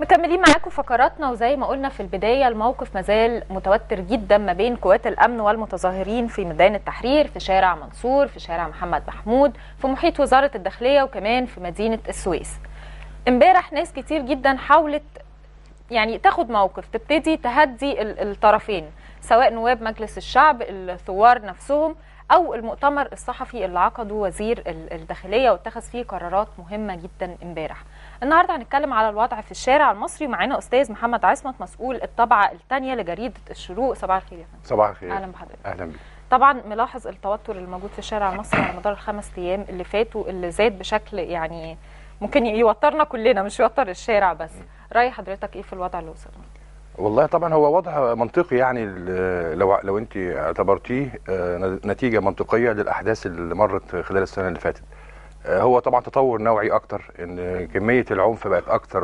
مكملين معاكم فقراتنا وزي ما قلنا في البدايه الموقف مازال متوتر جدا ما بين قوات الامن والمتظاهرين في ميدان التحرير في شارع منصور في شارع محمد محمود في محيط وزاره الداخليه وكمان في مدينه السويس. امبارح ناس كتير جدا حاولت يعني تاخد موقف تبتدي تهدي الطرفين سواء نواب مجلس الشعب الثوار نفسهم او المؤتمر الصحفي اللي عقده وزير الداخليه واتخذ فيه قرارات مهمه جدا امبارح. النهارده هنتكلم على الوضع في الشارع المصري ومعانا استاذ محمد عصمت مسؤول الطبعه الثانيه لجريده الشروق صباح الخير يا فندم صباح الخير اهلا بحضرتك اهلا بيك طبعا ملاحظ التوتر الموجود في الشارع المصري على مدار الخمس ايام اللي فاتوا اللي زاد بشكل يعني ممكن يوترنا كلنا مش يوتر الشارع بس راي حضرتك ايه في الوضع اللي وصلنا والله طبعا هو وضع منطقي يعني لو لو انت اعتبرتيه نتيجه منطقيه للاحداث اللي مرت خلال السنه اللي فاتت هو طبعا تطور نوعي اكتر ان كميه العنف بقت اكتر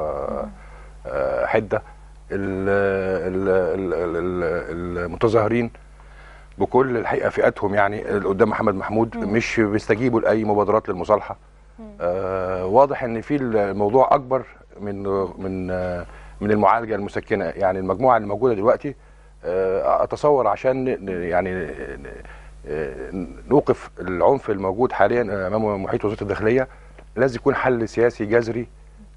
حده المتظاهرين بكل الحقيقه فئاتهم يعني قدام محمد محمود مش بيستجيبوا لاي مبادرات للمصالحه واضح ان في الموضوع اكبر من من من المعالجه المسكنه يعني المجموعه اللي موجوده دلوقتي اتصور عشان يعني نوقف العنف الموجود حاليا امام محيط وزاره الداخليه لازم يكون حل سياسي جذري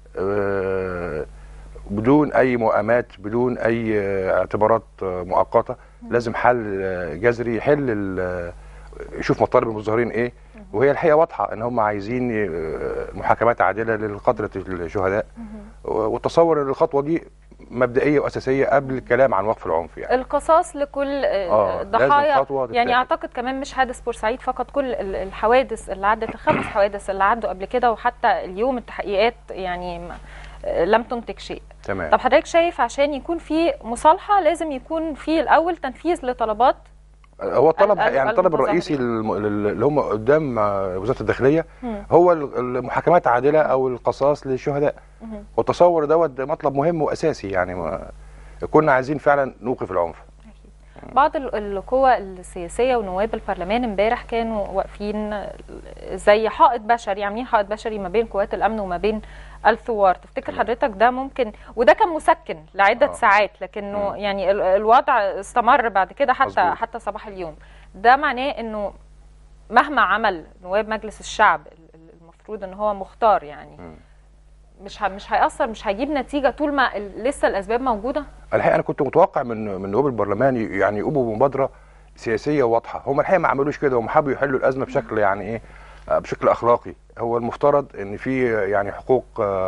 بدون اي مؤامات بدون اي اعتبارات مؤقته لازم حل جذري يحل يشوف مطالب المتظاهرين ايه وهي الحقيقه واضحه ان هم عايزين محاكمات عادله لقتله الشهداء والتصور ان الخطوه دي مبدئيه واساسيه قبل الكلام عن وقف العنف يعني القصاص لكل آه ضحايا يعني اعتقد كمان مش حادث بورسعيد فقط كل الحوادث اللي عدت الخمس حوادث اللي عدوا قبل كده وحتى اليوم التحقيقات يعني لم تنتج شيء تمام طب حضرتك شايف عشان يكون في مصالحه لازم يكون في الاول تنفيذ لطلبات هو الطلب يعني الطلب الرئيسي اللي هم قدام وزاره الداخليه مم. هو المحاكمات عادله او القصاص للشهداء والتصور دوت مطلب مهم واساسي يعني ما كنا عايزين فعلا نوقف العنف بعض القوى السياسيه ونواب البرلمان امبارح كانوا واقفين زي حائط بشري عاملين حائط بشري ما بين قوات الامن وما بين الثوار تفتكر حضرتك ده ممكن وده كان مسكن لعده آه. ساعات لكنه يعني الوضع استمر بعد كده حتى مزبوط. حتى صباح اليوم ده معناه انه مهما عمل نواب مجلس الشعب المفروض ان هو مختار يعني م. مش مش هيأثر مش هيجيب نتيجه طول ما لسه الاسباب موجوده الحقيقه انا كنت متوقع من من نواب البرلمان يعني يقوموا بمبادره سياسيه واضحه هم الحقيقه ما عملوش كده هم حبوا يحلوا الازمه بشكل يعني ايه بشكل اخلاقي هو المفترض ان في يعني حقوق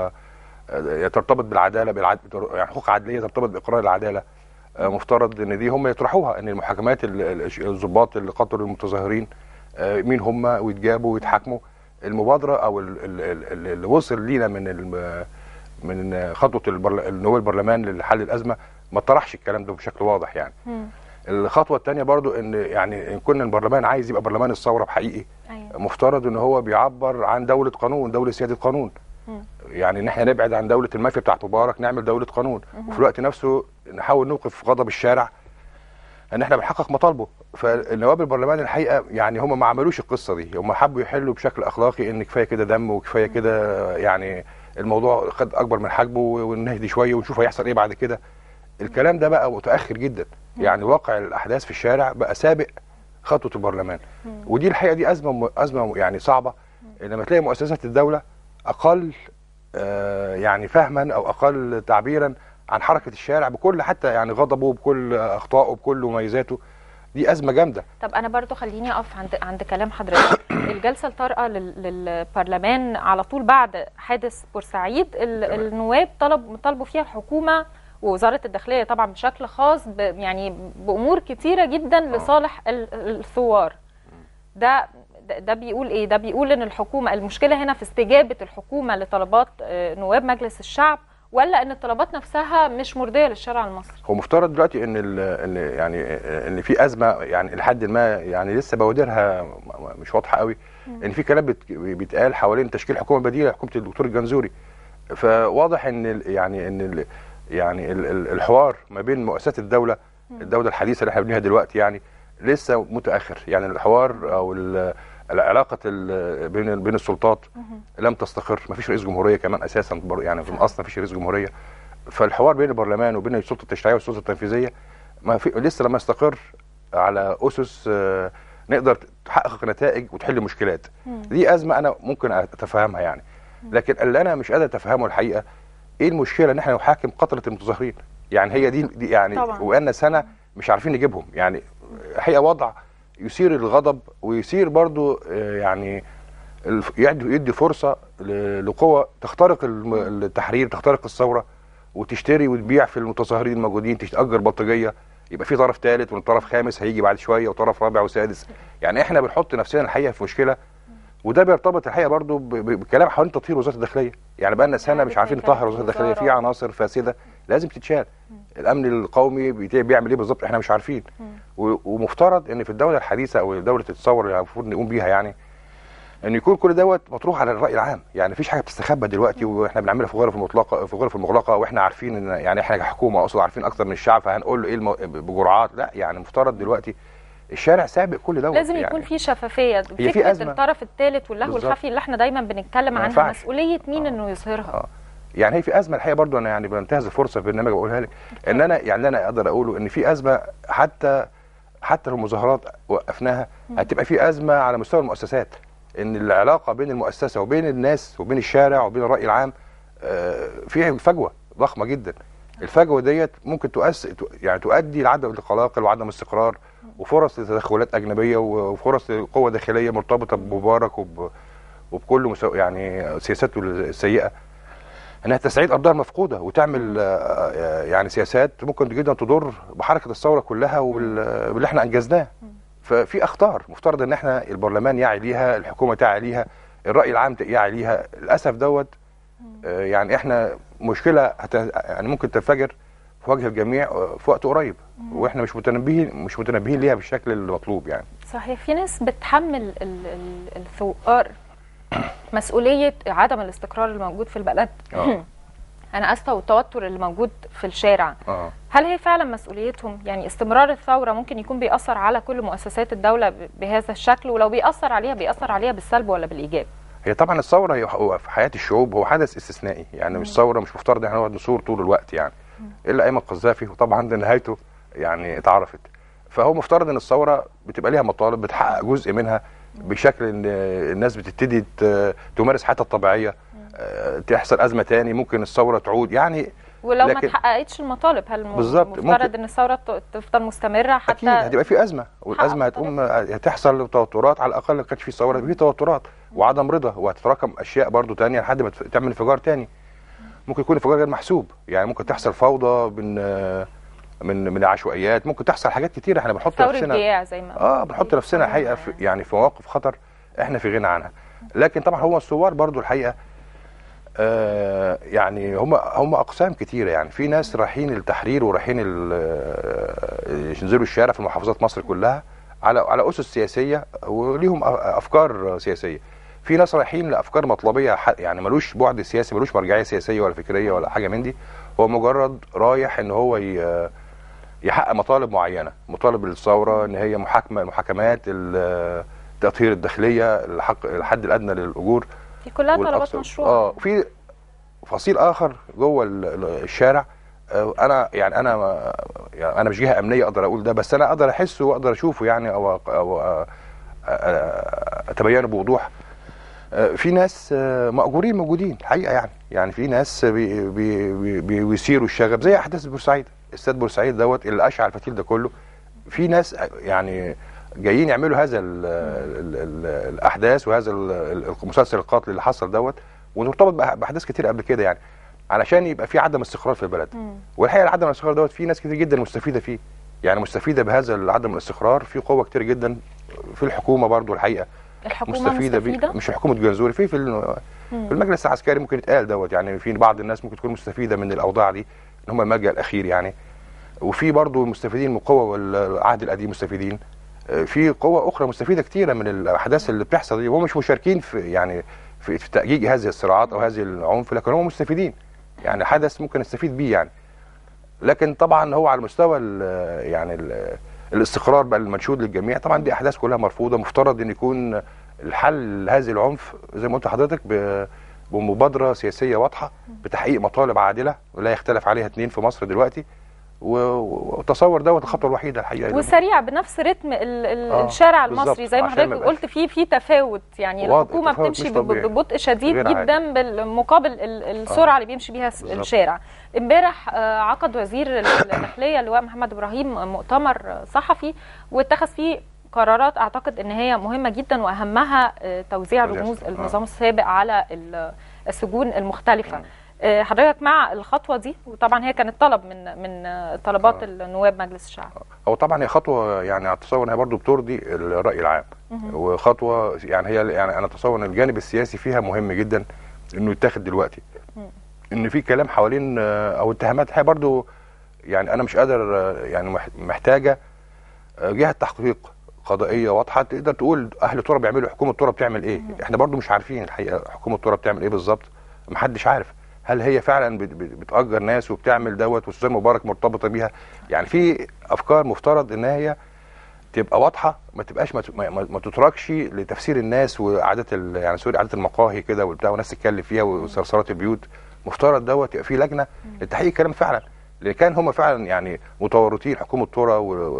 ترتبط بالعداله بالعد... يعني حقوق عدليه ترتبط باقرار العداله مفترض ان دي هم يطرحوها ان المحاكمات الضباط اللي قتلوا المتظاهرين مين هم ويتجابوا ويتحاكموا المبادره او اللي وصل لينا من من خطوه النواب البرلمان لحل الازمه ما طرحش الكلام ده بشكل واضح يعني م. الخطوه الثانيه برضو ان يعني ان كنا البرلمان عايز يبقى برلمان الثوره بحقيقي أيوة. مفترض ان هو بيعبر عن دوله قانون دوله سياده قانون م. يعني ان احنا نبعد عن دوله المافيا بتاعت مبارك نعمل دوله قانون م. وفي الوقت نفسه نحاول نوقف غضب الشارع ان احنا بنحقق مطالبه فالنواب البرلمان الحقيقه يعني هم ما عملوش القصه دي هم حبوا يحلوا بشكل اخلاقي ان كفايه كده دم وكفايه كده يعني الموضوع خد اكبر من حجمه ونهدي شويه ونشوف هيحصل ايه بعد كده الكلام ده بقى متاخر جدا يعني واقع الاحداث في الشارع بقى سابق خطوه البرلمان ودي الحقيقه دي ازمه ازمه يعني صعبه لما تلاقي مؤسسات الدوله اقل آه يعني فهما او اقل تعبيرا عن حركه الشارع بكل حتى يعني غضبه بكل اخطائه بكل مميزاته دي ازمه جامده طب انا برضو خليني اقف عند عند كلام حضرتك الجلسه الطارئه للبرلمان على طول بعد حادث بورسعيد النواب طلب طلبوا فيها الحكومه ووزاره الداخليه طبعا بشكل خاص يعني بامور كتيره جدا لصالح الثوار ده ده بيقول ايه ده بيقول ان الحكومه المشكله هنا في استجابه الحكومه لطلبات نواب مجلس الشعب ولا ان الطلبات نفسها مش مرضيه للشارع المصري هو مفترض دلوقتي ان ان يعني ان في ازمه يعني لحد ما يعني لسه بوادرها مش واضحه قوي ان في كلام بيتقال حوالين تشكيل حكومه بديله حكومه الدكتور الجنزوري فواضح ان يعني ان يعني الحوار ما بين مؤسسات الدوله الدوله الحديثه اللي احنا بنبنيها دلوقتي يعني لسه متاخر يعني الحوار او علاقه ال- بين بين السلطات لم تستقر ما فيش رئيس جمهوريه كمان اساسا بر- يعني في الاصل ما فيش رئيس جمهوريه فالحوار بين البرلمان وبين السلطه التشريعيه والسلطه التنفيذيه ما في لسه لما يستقر على اسس آه، نقدر تحقق نتائج وتحل مشكلات دي ازمه انا ممكن اتفهمها يعني لكن اللي انا مش قادر اتفهمه الحقيقه ايه المشكله ان احنا نحاكم قتله المتظاهرين يعني هي دي, دي يعني طبعاً. وقالنا سنه مش عارفين نجيبهم يعني الحقيقه وضع يثير الغضب ويثير برضو آه، يعني الف- يدي يدي فرصه ل- لقوى تخترق الم- التحرير تخترق الثوره وتشتري وتبيع في المتظاهرين الموجودين تأجر بلطجيه يبقى في طرف ثالث وطرف خامس هيجي بعد شويه وطرف رابع وسادس يعني احنا بنحط نفسنا الحقيقه في مشكله وده بيرتبط الحقيقه برضو ب- ب- بكلام حوالين تطهير وزاره الداخليه يعني بقى لنا سنه يعني مش عارفين كانت نطهر وزاره الداخليه وزارة. في عناصر فاسده لازم تتشال الامن القومي بيت- بيعمل ايه بالظبط احنا مش عارفين و- ومفترض ان في الدوله الحديثه او دوله التصور اللي المفروض نقوم بيها يعني ان يكون كل دوت مطروح على الراي العام يعني مفيش حاجه بتستخبى دلوقتي واحنا بنعملها في غرف المطلقه في غرف المغلقه واحنا عارفين ان يعني احنا كحكومه اقصد عارفين اكتر من الشعب فهنقول له ايه المو... بجرعات لا يعني مفترض دلوقتي الشارع سابق كل دوت لازم يعني يكون في شفافيه في فكره أزمة. الطرف الثالث واللهو بالظبط. الخفي اللي احنا دايما بنتكلم ما عنها ينفعش. مسؤوليه مين آه. انه يظهرها اه يعني هي في ازمه الحقيقه برضو انا يعني بنتهز الفرصه في برنامج بقولها لك ان انا يعني انا اقدر اقوله ان في ازمه حتى حتى لو المظاهرات وقفناها هتبقى في ازمه على مستوى المؤسسات ان العلاقه بين المؤسسه وبين الناس وبين الشارع وبين الراي العام آه، فيها فجوه ضخمه جدا الفجوه ديت ممكن تؤس يعني تؤدي لعدم القلاقل وعدم استقرار وفرص لتدخلات اجنبيه وفرص لقوه داخليه مرتبطه بمبارك وب وبكل مسو... يعني سياساته السيئه انها تستعيد ارضها المفقوده وتعمل آه، آه، يعني سياسات ممكن جدا تضر بحركه الثوره كلها وباللي احنا انجزناه ففي اخطار مفترض ان احنا البرلمان يعي ليها الحكومه تعي ليها الراي العام يعي ليها للاسف دوت آه، يعني احنا مشكله هت... يعني ممكن تنفجر في وجه الجميع آه، في وقت قريب واحنا مش متنبهين مش متنبهين ليها بالشكل المطلوب يعني صحيح في ناس بتحمل ال- ال- الثوار مسؤوليه عدم الاستقرار الموجود في البلد اه انا اسفه والتوتر اللي موجود في الشارع اه هل هي فعلا مسؤوليتهم يعني استمرار الثوره ممكن يكون بيأثر على كل مؤسسات الدوله ب- بهذا الشكل ولو بيأثر عليها بيأثر عليها بالسلب ولا بالايجاب هي طبعا الثوره هي هو في حياه الشعوب هو حدث استثنائي يعني مش ثوره مش مفترض احنا نقعد نثور طول الوقت يعني الا ايمن القذافي وطبعا ده نهايته يعني اتعرفت فهو مفترض ان الثوره بتبقى ليها مطالب بتحقق جزء منها بشكل ان الناس بتبتدي ت- تمارس حياتها الطبيعيه آه، تحصل ازمه تاني ممكن الثوره تعود يعني ولو ما لكن- اتحققتش المطالب هل م- بالظبط، مفترض ممكن- ان الثوره ت- تفضل مستمره حتى اكيد هتبقى في ازمه والازمه حقق هتقوم هتحصل توترات على الاقل ما كانش في ثوره في توترات وعدم رضا وهتتراكم اشياء برضو تانية لحد ما تف- تعمل انفجار تاني ممكن يكون انفجار غير محسوب يعني ممكن تحصل فوضى من من من عشوائيات ممكن تحصل حاجات كتير احنا بنحط ثوره نفسنا جياع زي ما اه بنحط نفسنا الحقيقه في يعني في مواقف خطر احنا في غنى عنها لكن طبعا هو الثوار برضو الحقيقه آه يعني هم هم اقسام كتيره يعني في ناس رايحين التحرير ورايحين ال- آه، ينزلوا الشارع في محافظات مصر كلها على على اسس سياسيه وليهم أ- افكار سياسيه في ناس رايحين لافكار مطلبيه ح- يعني ملوش بعد سياسي ملوش مرجعيه سياسيه ولا فكريه ولا حاجه من دي هو مجرد رايح ان هو ي- يحقق مطالب معينه مطالب الثوره ان هي محاكمه محاكمات ال- تطهير الداخليه الحق الحد الادنى للاجور دي كلها طلبات والأقصى- مشروعه اه في فصيل اخر جوه ال- ال- الشارع آه، انا يعني انا ما- يعني انا مش جهه امنيه اقدر اقول ده بس انا اقدر احسه واقدر اشوفه يعني او أو- او آه، آه، اتبينه بوضوح آه، في ناس آه، مأجورين موجودين حقيقه يعني يعني في ناس بي بي بي بي بيثيروا الشغب زي احداث بورسعيد استاد بورسعيد دوت اللي اشعل الفتيل ده كله في ناس يعني جايين يعملوا هذا ال ال ال الاحداث وهذا ال- ال- المسلسل القاتل اللي حصل دوت ونرتبط بأح- باحداث كتير قبل كده يعني علشان يبقى في عدم استقرار في البلد مم. والحقيقه عدم الاستقرار دوت في ناس كتير جدا مستفيده فيه يعني مستفيده بهذا عدم الاستقرار في قوه كتير جدا في الحكومه برضو الحقيقه الحكومه مستفيده, مستفيده, بيه مش حكومه جنزوري في في ال- مم. في المجلس العسكري ممكن يتقال دوت يعني في بعض الناس ممكن تكون مستفيده من الاوضاع دي ان هم الملجا الاخير يعني وفي برضو مستفيدين من القوه والعهد القديم مستفيدين آه، في قوة أخرى مستفيدة كتيرة من الأحداث اللي بتحصل دي وهم مش مشاركين في يعني في, في تأجيج هذه الصراعات أو هذه العنف لكن هم مستفيدين يعني حدث ممكن نستفيد بيه يعني لكن طبعا هو على مستوى ال يعني ال الاستقرار بقى المنشود للجميع طبعا دي أحداث كلها مرفوضة مفترض أن يكون الحل لهذه العنف زي ما قلت لحضرتك ب- بمبادره سياسيه واضحه بتحقيق مطالب عادله ولا يختلف عليها اثنين في مصر دلوقتي و- و- وتصور دوت الخطوه الوحيده الحقيقه اللي وسريع بنفس رتم ال ال آه، الشارع بالظبط، المصري زي ما عشان ما حضرتك يبقاش قلت في في تفاوت يعني واضح، الحكومه تفاوت بتمشي مش ب- ب- طبيعي. ببطء شديد غير عادي. جدا بالمقابل ال- السرعه اللي بيمشي بيها س- بالظبط. الشارع امبارح آه، عقد وزير الداخليه اللواء محمد ابراهيم مؤتمر آه، صحفي واتخذ فيه قرارات اعتقد ان هي مهمه جدا واهمها آه، توزيع توزيع رموز السجون. النظام السابق على ال- السجون المختلفه آه، حضرتك مع الخطوه دي وطبعا هي كانت طلب من من آه، طلبات آه. النواب مجلس الشعب هو طبعا هي خطوه يعني اتصور انها برضه بترضي الراي العام وخطوه يعني هي يعني انا اتصور ان الجانب السياسي فيها مهم جدا انه يتاخد دلوقتي ان في كلام حوالين آه، او اتهامات الحقيقه برضه يعني انا مش قادر آه، يعني مح- محتاجه آه، جهه تحقيق قضائيه واضحه تقدر تقول اهل ترى بيعملوا حكومه ترى بتعمل ايه احنا برضو مش عارفين الحقيقه حكومه ترى بتعمل ايه بالظبط محدش عارف هل هي فعلا بت- بت- بتأجر ناس وبتعمل دوت وسوزان مبارك مرتبطه بيها يعني في افكار مفترض ان هي تبقى واضحه ما تبقاش ما, ت- ما, ما ما تتركش لتفسير الناس وعادات ال- يعني سوري عادات المقاهي كده وبتاع وناس تتكلم فيها وصرصرات البيوت مفترض دوت يبقى في لجنه لتحقيق الكلام فعلا لان كان هم فعلا يعني متورطين حكومه ترى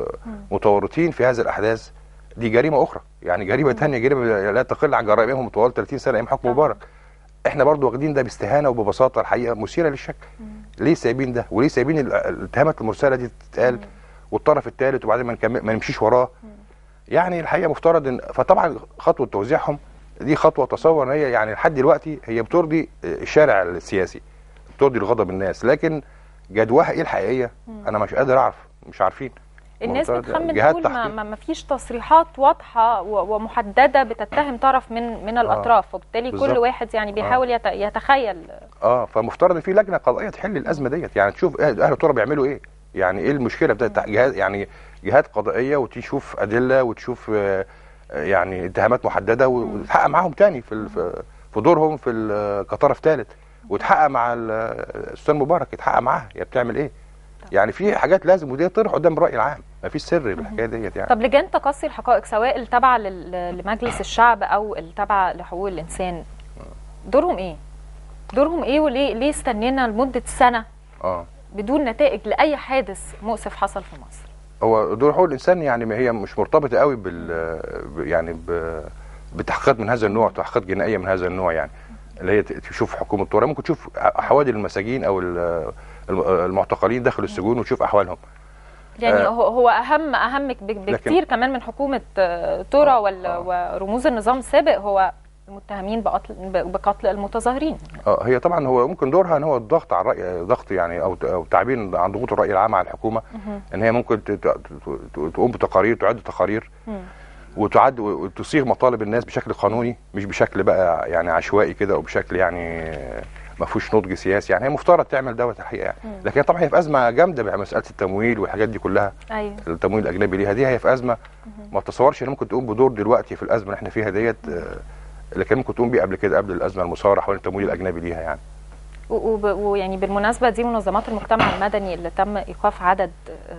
ومتورطين في هذه الاحداث دي جريمه اخرى يعني جريمه ثانيه جريمه لا تقل عن جرائمهم طوال 30 سنه ايام حكم طبعا. مبارك احنا برضو واخدين ده باستهانه وببساطه الحقيقه مثيره للشك ليه سايبين ده وليه سايبين ال- الاتهامات المرسله دي تتقال والطرف الثالث وبعدين ما نكمل ما نمشيش وراه يعني الحقيقه مفترض ان فطبعا خطوه توزيعهم دي خطوه تصور ان هي يعني لحد دلوقتي هي بترضي الشارع السياسي بترضي الغضب الناس لكن جدواها ايه الحقيقيه انا مش قادر اعرف مش عارفين الناس مفترض بتخمن جهات تقول ما, تحقيق. ما ما فيش تصريحات واضحه و- ومحدده بتتهم طرف من من الاطراف وبالتالي كل بالظبط. واحد يعني بيحاول يت- يتخيل اه فمفترض ان في لجنه قضائيه تحل الازمه ديت يعني تشوف اهل أهل الترى بيعملوا ايه يعني ايه المشكله بتاعت جهاز يعني جهات قضائيه وتشوف ادله وتشوف آه، آه، يعني اتهامات محدده و- وتحقق معاهم تاني في ال- في- في دورهم في ال- كطرف ثالث وتحقق مع ال- الاستاذ مبارك يتحقق معاها هي بتعمل ايه يعني في حاجات لازم ودي تطرح قدام الراي العام ما فيش سر بالحكايه ديت يعني طب لجان تقصي الحقائق سواء التابعه لل- لمجلس الشعب او التابعه لحقوق الانسان دورهم ايه؟ دورهم ايه وليه ليه استنينا لمده سنه اه بدون نتائج لاي حادث مؤسف حصل في مصر؟ هو دور حقوق الانسان يعني ما هي مش مرتبطه قوي بال ب- يعني ب بتحقيقات من هذا النوع تحقيقات جنائيه من هذا النوع يعني اللي هي ت- تشوف حكومه طورة ممكن تشوف حوادث المساجين او ال- الم- المعتقلين داخل السجون وتشوف احوالهم يعني آه. هو هو اهم اهم بك- بكتير كمان من حكومه آه، ترى آه، وال- آه. ورموز النظام السابق هو المتهمين بقتل بقتل المتظاهرين اه هي طبعا هو ممكن دورها ان هو الضغط على الراي ضغط يعني او ت- او تعبير عن ضغوط الراي العام على الحكومه ان هي ممكن ت- ت- ت- تقوم بتقارير تعد تقارير مم. وتعد وتصيغ مطالب الناس بشكل قانوني مش بشكل بقى يعني عشوائي كده او بشكل يعني ما فيهوش نضج سياسي يعني هي مفترض تعمل دوت الحقيقه يعني مم. لكن طبعا هي في ازمه جامده بمساله التمويل والحاجات دي كلها ايوه التمويل الاجنبي ليها دي هي في ازمه ما اتصورش ان ممكن تقوم بدور دلوقتي في الازمه اللي احنا فيها ديت آه، اللي كان ممكن تقوم بيه قبل كده قبل الازمه المصارعه حول التمويل الاجنبي ليها يعني و- وب- ويعني بالمناسبه دي منظمات المجتمع المدني اللي تم ايقاف عدد آه،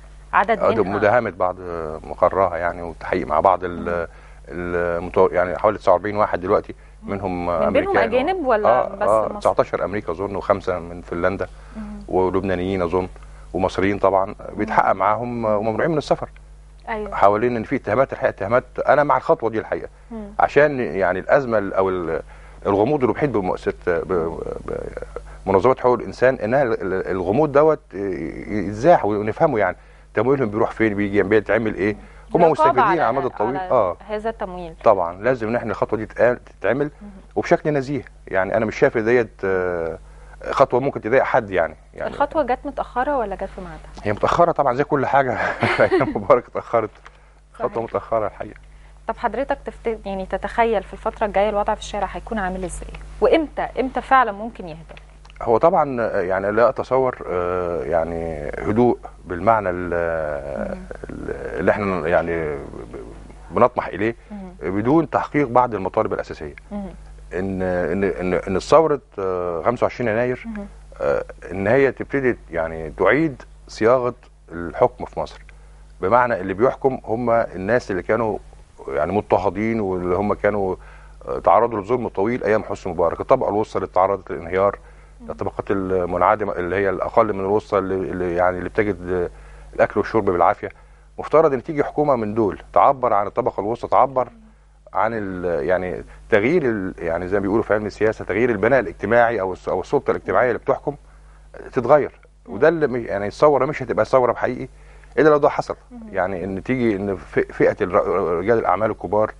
عدد آه، ده منها مداهمه بعض آه، مقرها يعني والتحقيق مع بعض ال المتو... يعني حوالي 49 واحد دلوقتي منهم آه، من بينهم امريكان أجانب ولا آه بس آه مصر؟ 19 امريكا اظن وخمسه من فنلندا ولبنانيين اظن ومصريين طبعا بيتحقق معاهم آه، وممنوعين من السفر ايوه حوالين ان في اتهامات الحقيقه اتهامات انا مع الخطوه دي الحقيقه مم. عشان يعني الازمه ال- او ال- الغموض اللي بيحيط بمؤسسه ب- ب- منظمات حقوق الانسان انها ال- ال- الغموض دوت يتزاح ونفهمه يعني تمويلهم بيروح فين بيجي بيتعمل ايه هم رقابة مستفيدين على- على المدى الطويل على اه هذا التمويل طبعا لازم ان احنا الخطوه دي تتقال- تتعمل وبشكل نزيه يعني انا مش شايف إن ديت آه، خطوه ممكن تضايق حد يعني يعني الخطوه جت متاخره ولا جت في ميعادها؟ هي متاخره طبعا زي كل حاجه ايام مبارك اتاخرت خطوه صحيح. متاخره الحقيقه طب حضرتك تفت... يعني تتخيل في الفتره الجايه الوضع في الشارع هيكون عامل ازاي؟ وامتى امتى فعلا ممكن يهدى؟ هو طبعا آه، يعني لا اتصور آه، يعني هدوء بالمعنى ال- ال- اللي احنا يعني ب- بنطمح اليه بدون تحقيق بعض المطالب الاساسيه مم. ان ان ان ان ثوره آه، 25 يناير آه، ان هي تبتدي يعني تعيد صياغه الحكم في مصر بمعنى اللي بيحكم هم الناس اللي كانوا يعني مضطهدين واللي هم كانوا آه، تعرضوا لظلم طويل ايام حسني مبارك الطبقه الوسطى اللي تعرضت للانهيار الطبقات المنعدمه اللي هي الاقل من الوسطى اللي اللي يعني اللي بتجد آه، الاكل والشرب بالعافيه مفترض ان تيجي حكومه من دول تعبر عن الطبقه الوسطى تعبر عن ال يعني تغيير ال يعني زي ما بيقولوا في علم السياسه تغيير البناء الاجتماعي او الس- او السلطه الاجتماعيه اللي بتحكم تتغير وده اللي مش- يعني الثوره مش هتبقى ثوره بحقيقي الا لو ده حصل يعني ان تيجي ان ف- فئه الر- رجال الاعمال الكبار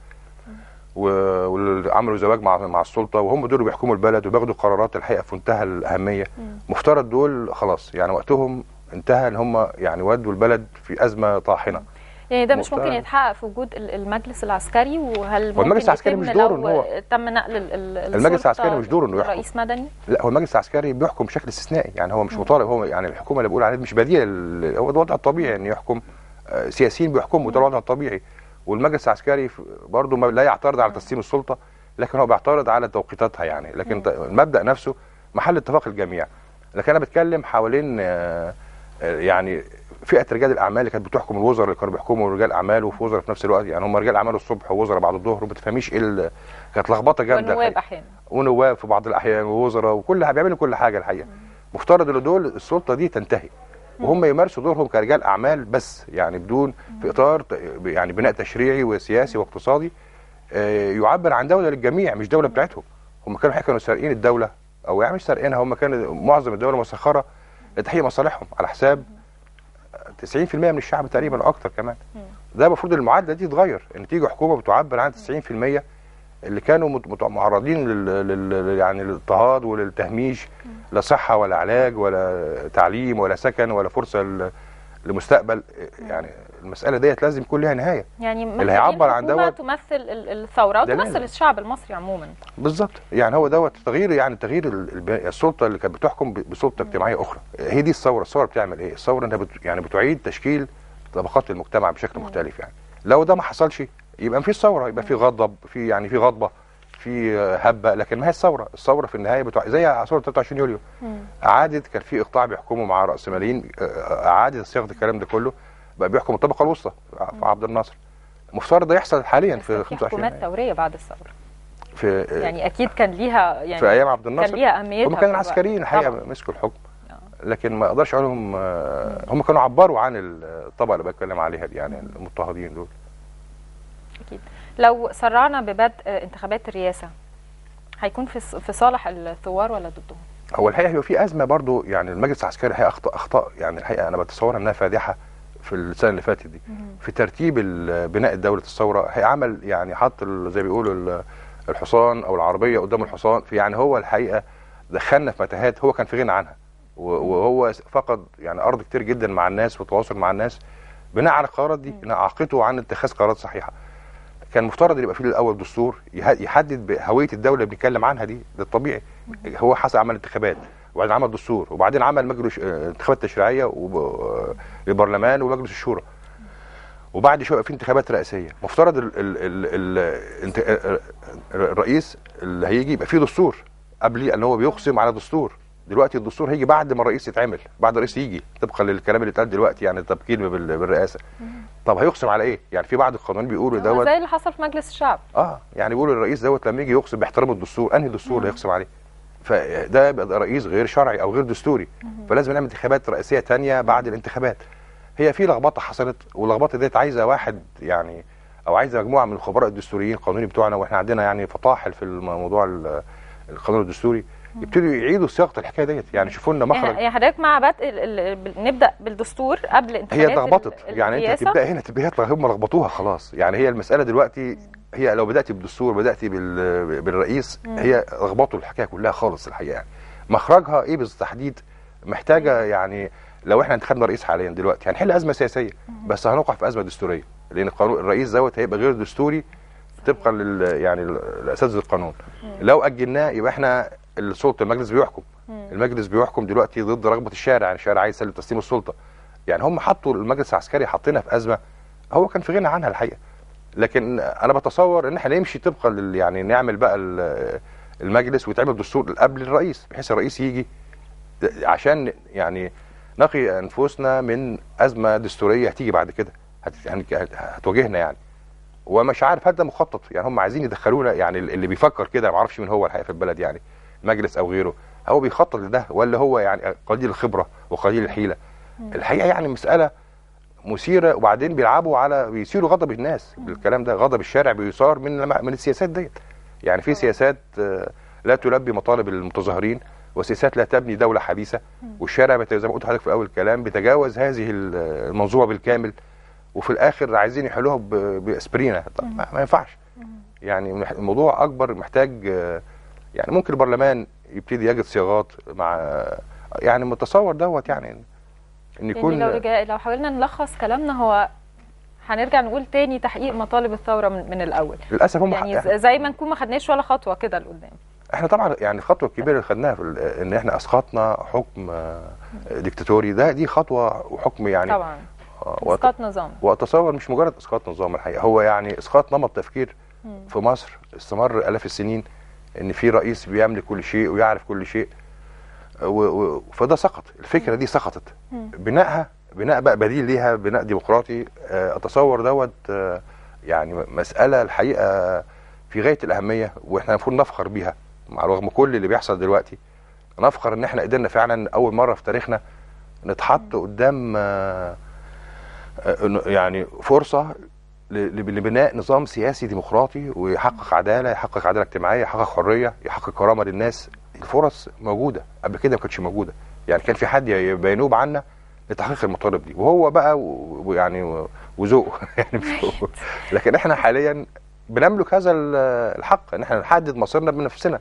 و- واللي عملوا زواج مع مع السلطه وهم دول اللي بيحكموا البلد وبياخدوا قرارات الحقيقه في منتهى الاهميه مفترض دول خلاص يعني وقتهم انتهى ان هم يعني ودوا البلد في ازمه طاحنه يعني ده مش مختار. ممكن يتحقق في وجود ال- المجلس العسكري وهل هو المجلس ممكن العسكري يتم مش دوره لو إن هو- تم نقل ال- ال- المجلس السلطة العسكري مش دوره إنه يحكم. رئيس مدني لا هو المجلس العسكري بيحكم بشكل استثنائي يعني هو مش مطالب هو يعني الحكومه اللي بقول عليها مش بديله لل- هو ده الوضع الطبيعي ان يحكم آه، سياسيين بيحكموا ده الوضع الطبيعي والمجلس العسكري ف- برضه ما- لا يعترض على تسليم السلطه لكن هو بيعترض على توقيتاتها يعني لكن ت- المبدا نفسه محل اتفاق الجميع لكن انا بتكلم حوالين آه، آه، يعني فئه رجال الاعمال اللي كانت بتحكم الوزراء اللي كانوا بيحكموا رجال اعمال وفي وزراء في نفس الوقت يعني هم رجال اعمال الصبح ووزراء بعد الظهر وما تفهميش ايه ال- كانت لخبطه جامده والنواب الحقيقة. احيانا ونواب في بعض الاحيان ووزراء وكل حاجه بيعملوا كل حاجه الحقيقه مفترض ان دول السلطه دي تنتهي وهم يمارسوا دورهم كرجال اعمال بس يعني بدون في اطار ت- يعني بناء تشريعي وسياسي واقتصادي آه، يعبر عن دوله للجميع مش دوله بتاعتهم هم كانوا الحقيقة كانوا سارقين الدوله او يعني مش سارقينها هم كانوا معظم الدوله مسخره لتحقيق مصالحهم على حساب 90% من الشعب تقريبا او اكتر كمان ده المفروض المعادله دي تتغير ان تيجي حكومه بتعبر عن 90% اللي كانوا مت- مت- معرضين لل... لل... يعني للاضطهاد وللتهميش لا صحه ولا علاج ولا تعليم ولا سكن ولا فرصه ل... لمستقبل يعني المساله ديت لازم يكون لها نهايه يعني اللي هيعبر عن حكومة دوت- تمثل ال- الثوره ده وتمثل لازم. الشعب المصري عموما بالظبط يعني هو دوت تغيير يعني تغيير ال- الب- السلطه اللي كانت بتحكم ب- بسلطه اجتماعيه اخرى هي دي الثوره الثوره بتعمل ايه الثوره انها بت يعني بتعيد تشكيل طبقات المجتمع بشكل مختلف يعني لو ده ما حصلش يبقى مفيش ثوره يبقى في غضب في يعني في غضبه في آه، هبه لكن ما هي الثوره الثوره في النهايه بتوع زي ثوره 23 يوليو اعاده كان في اقطاع بيحكموا مع راسماليين آه، اعاده صياغه الكلام ده كله بقى بيحكم الطبقه الوسطى في عبد الناصر مفترض ده يحصل حاليا بس في في 25 حكومات يناير. ثوريه بعد الثوره في آه، يعني اكيد كان ليها يعني في ايام عبد الناصر كان ليها اهميتها هم في كانوا الوقت. العسكريين الحقيقه طبعاً. مسكوا الحكم لكن ما اقدرش اقول لهم آه، هم كانوا عبروا عن الطبقه اللي بتكلم عليها دي يعني المضطهدين دول أكيد. لو سرعنا ببدء انتخابات الرئاسه هيكون في في صالح الثوار ولا ضدهم؟ هو الحقيقه هو في ازمه برضو يعني المجلس العسكري الحقيقه اخطاء اخطاء يعني الحقيقه انا بتصورها انها فادحه في السنه اللي فاتت دي في ترتيب ال- بناء دوله الثوره هي عمل يعني حط ال- زي بيقولوا ال- الحصان او العربيه قدام الحصان في يعني هو الحقيقه دخلنا في متاهات هو كان في غنى عنها و- وهو فقد يعني ارض كتير جدا مع الناس وتواصل مع الناس بناء على القرارات دي إن اعاقته عن اتخاذ قرارات صحيحه كان مفترض ان يبقى فيه الاول دستور يه- يحدد هويه الدوله اللي بنتكلم عنها دي ده الطبيعي هو حصل عمل انتخابات وبعدين عمل دستور وبعدين عمل مجلس آه، انتخابات تشريعيه وب- آه، للبرلمان ومجلس الشورى وبعد شويه في انتخابات رئاسيه مفترض ال ال ال ال انت- ال- الرئيس اللي هيجي يبقى فيه دستور قبل ان هو بيقسم على دستور دلوقتي الدستور هيجي بعد ما الرئيس يتعمل بعد الرئيس يجي طبقا للكلام اللي اتقال دلوقتي يعني التبكير بال- بالرئاسه طب هيقسم على ايه يعني في بعض القانونيين بيقولوا دوت زي اللي حصل في مجلس الشعب اه يعني بيقولوا الرئيس دوت لما يجي يقسم باحترام الدستور انهي دستور اللي يقسم عليه فده يبقى ده رئيس غير شرعي او غير دستوري فلازم نعمل انتخابات رئاسيه تانية بعد الانتخابات هي في لخبطه حصلت واللخبطه ديت عايزه واحد يعني او عايزه مجموعه من الخبراء الدستوريين القانوني بتوعنا واحنا عندنا يعني فطاحل في الموضوع ال- القانون الدستوري يبتدوا يعيدوا صياغه الحكايه ديت يعني شوفوا لنا مخرج يعني حضرتك مع بدء ال- ال- ال- نبدا بالدستور قبل انتخابات هي اتلخبطت ال- يعني انت الرئاسة؟ تبدا هنا تبقى هي هم لخبطوها خلاص يعني هي المساله دلوقتي هي لو بدات بالدستور بدات بال... بالرئيس هي لخبطوا الحكايه كلها خالص الحقيقه يعني مخرجها ايه بالتحديد محتاجه يعني لو احنا انتخبنا رئيس حاليا دلوقتي هنحل ازمه سياسيه بس هنقع في ازمه دستوريه لان القانون الرئيس دوت هيبقى غير دستوري طبقا لل يعني الاساتذه القانون لو اجلناه يبقى احنا السلطه المجلس بيحكم المجلس بيحكم دلوقتي ضد رغبه الشارع يعني الشارع عايز يسلم تسليم السلطه يعني هم حطوا المجلس العسكري حاطينها في ازمه هو كان في غنى عنها الحقيقه لكن انا بتصور ان احنا نمشي طبقا لل يعني نعمل بقى ال- المجلس ويتعمل دستور قبل الرئيس بحيث الرئيس يجي عشان يعني نقي انفسنا من ازمه دستوريه هتيجي بعد كده هت يعني هتواجهنا يعني ومش عارف هل ده مخطط يعني هم عايزين يدخلونا يعني اللي بيفكر كده ما اعرفش مين هو الحقيقه في البلد يعني مجلس او غيره هو بيخطط لده ولا هو يعني قليل الخبره وقليل الحيله الحقيقه يعني مساله مثيره وبعدين بيلعبوا على بيثيروا غضب الناس بالكلام ده غضب الشارع بيثار من من السياسات ديت يعني في سياسات آه، لا تلبي مطالب المتظاهرين وسياسات لا تبني دوله حديثه والشارع بت- زي ما قلت لحضرتك في اول الكلام بيتجاوز هذه المنظومه بالكامل وفي الاخر عايزين يحلوها ب- باسبرينا طب ما ما ينفعش يعني مح- الموضوع اكبر محتاج آه، يعني ممكن البرلمان يبتدي يجد صياغات مع يعني متصور دوت يعني ان يعني يكون لو رجع لو حاولنا نلخص كلامنا هو هنرجع نقول تاني تحقيق مطالب الثوره من, من الاول للاسف هم يعني ز- زي ما نكون ما خدناش ولا خطوه كده لقدام احنا طبعا يعني الخطوه الكبيره اللي خدناها في ال- ان احنا اسقطنا حكم آه، ديكتاتوري ده دي خطوه وحكم يعني طبعا آه، وأت- اسقاط نظام واتصور مش مجرد اسقاط نظام الحقيقه هو يعني اسقاط نمط تفكير مم. في مصر استمر الاف السنين ان في رئيس بيملك كل شيء ويعرف كل شيء و... و... فده سقط الفكره دي سقطت مم. بنائها بناء بقى بديل ليها بناء ديمقراطي آه، اتصور دوت آه، يعني مساله الحقيقه في غايه الاهميه واحنا المفروض نفخر بيها مع رغم كل اللي بيحصل دلوقتي نفخر ان احنا قدرنا فعلا اول مره في تاريخنا نتحط قدام آه، آه، إنه يعني فرصه ل- ل- لبناء نظام سياسي ديمقراطي ويحقق عداله يحقق عداله اجتماعيه يحقق حريه يحقق كرامه للناس الفرص موجوده قبل كده ما كانتش موجوده يعني كان في حد بينوب عنا لتحقيق المطالب دي وهو بقى و- ويعني و- وذوقه يعني مش هو. لكن احنا حاليا بنملك هذا ال- الحق ان احنا نحدد مصيرنا بنفسنا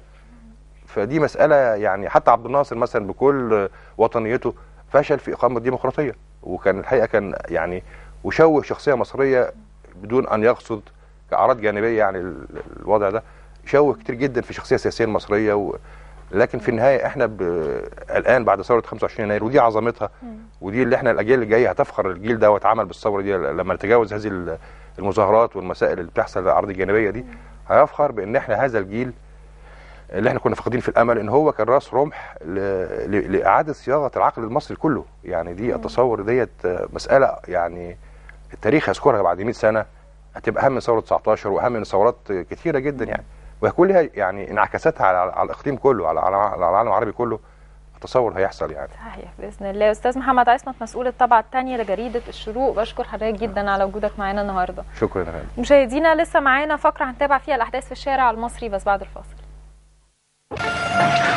فدي مساله يعني حتى عبد الناصر مثلا بكل وطنيته فشل في اقامه ديمقراطيه وكان الحقيقه كان يعني وشوه شخصيه مصريه بدون ان يقصد كاعراض جانبيه يعني ال- الوضع ده شوه كتير جدا في الشخصيه السياسيه المصريه و... لكن في النهايه احنا ب... الان بعد ثوره 25 يناير ودي عظمتها ودي اللي احنا الاجيال اللي جايه هتفخر الجيل ده واتعمل بالثوره دي لما نتجاوز هذه ال- المظاهرات والمسائل اللي بتحصل على الارض الجانبيه دي هيفخر بان احنا هذا الجيل اللي احنا كنا فاقدين في الامل ان هو كان راس رمح ل... ل... لاعاده صياغه العقل المصري كله يعني دي اتصور ديت مساله يعني التاريخ يذكرها بعد 100 سنه هتبقى اهم من ثوره 19 واهم من ثورات كثيره جدا يعني وهيكون لها يعني انعكاساتها على, على الاقليم كله على, على على العالم العربي كله اتصور هيحصل يعني صحيح باذن الله استاذ محمد عصمت مسؤول الطبعه الثانيه لجريده الشروق بشكر حضرتك جدا على وجودك معانا النهارده شكرا يا فندم مشاهدينا لسه معانا فقره هنتابع فيها الاحداث في الشارع المصري بس بعد الفاصل